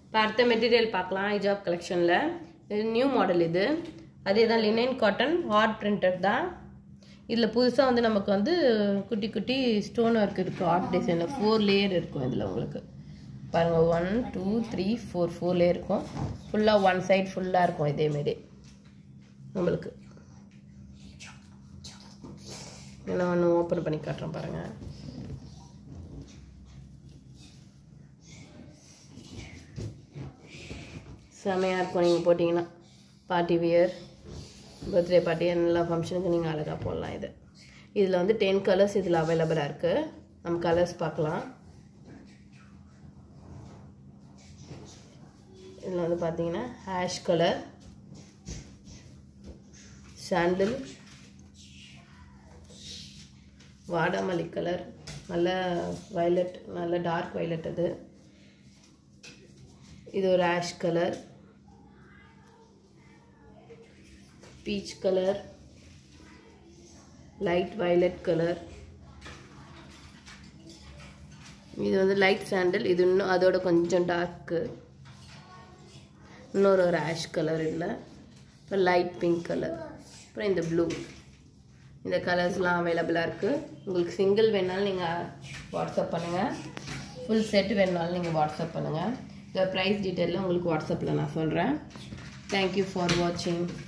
இப்போ அடுத்த மெட்டீரியல் பார்க்கலாம் ஹிஜாப் கலெக்ஷனில் இது நியூ மாடல் இது அதே தான் லினன் காட்டன் ஹார்ட் பிரிண்டட் தான் இதில் புதுசாக வந்து நமக்கு வந்து குட்டி குட்டி ஸ்டோன் ஒர்க் இருக்கும் ஆர்ட் டிசைனில் ஃபோர் லேயர் இருக்கும் இதில் உங்களுக்கு பாருங்கள் one two three four four layer இருக்கும் ஃபுல்லாக ஒன் சைடு ஃபுல்லாக இருக்கும் இதேமாரி நம்மளுக்கு நான் ஒன்று ஓப்பன் பண்ணி காட்டுறேன் பாருங்கள் செமையாக இருக்கும் நீங்கள் போட்டிங்கன்னா பார்ட்டி வியர் பர்த்டே பார்ட்டி எல்லா ஃபங்க்ஷனுக்கு நீங்கள் அழகாக போடலாம் இது இதில் வந்து டென் கலர்ஸ் இதில் அவைலபிளாக இருக்குது நம்ம கலர்ஸ் பார்க்கலாம் இதில் வந்து பார்த்தீங்கன்னா ஹேஷ் கலர் சாண்டில் வாடாமல்லி கலர் நல்ல வயலட் நல்ல டார்க் வயலட் அது இது ஒரு ash colour peach colour light violet colour இது வந்து லைட் சாண்டல் இது இன்னும் அதோட கொஞ்சம் டார்க்கு இன்னொரு ஒரு ஆஷ் கலர் இல்லை அப்புறம் லைட் பிங்க் கலர் அப்புறம் இந்த ப்ளூ இந்த கலர்ஸ்லாம் அவைலபிளாக இருக்குது உங்களுக்கு சிங்கிள் வேணாலும் நீங்கள் வாட்ஸ்அப் பண்ணுங்கள் ஃபுல் செட் வேணுனாலும் நீங்கள் வாட்ஸ்அப் பண்ணுங்கள் இந்த ப்ரைஸ் டீட்டெயிலில் உங்களுக்கு வாட்ஸ்அப்பில் நான் சொல்கிறேன் தேங்க்யூ ஃபார் வாட்சிங்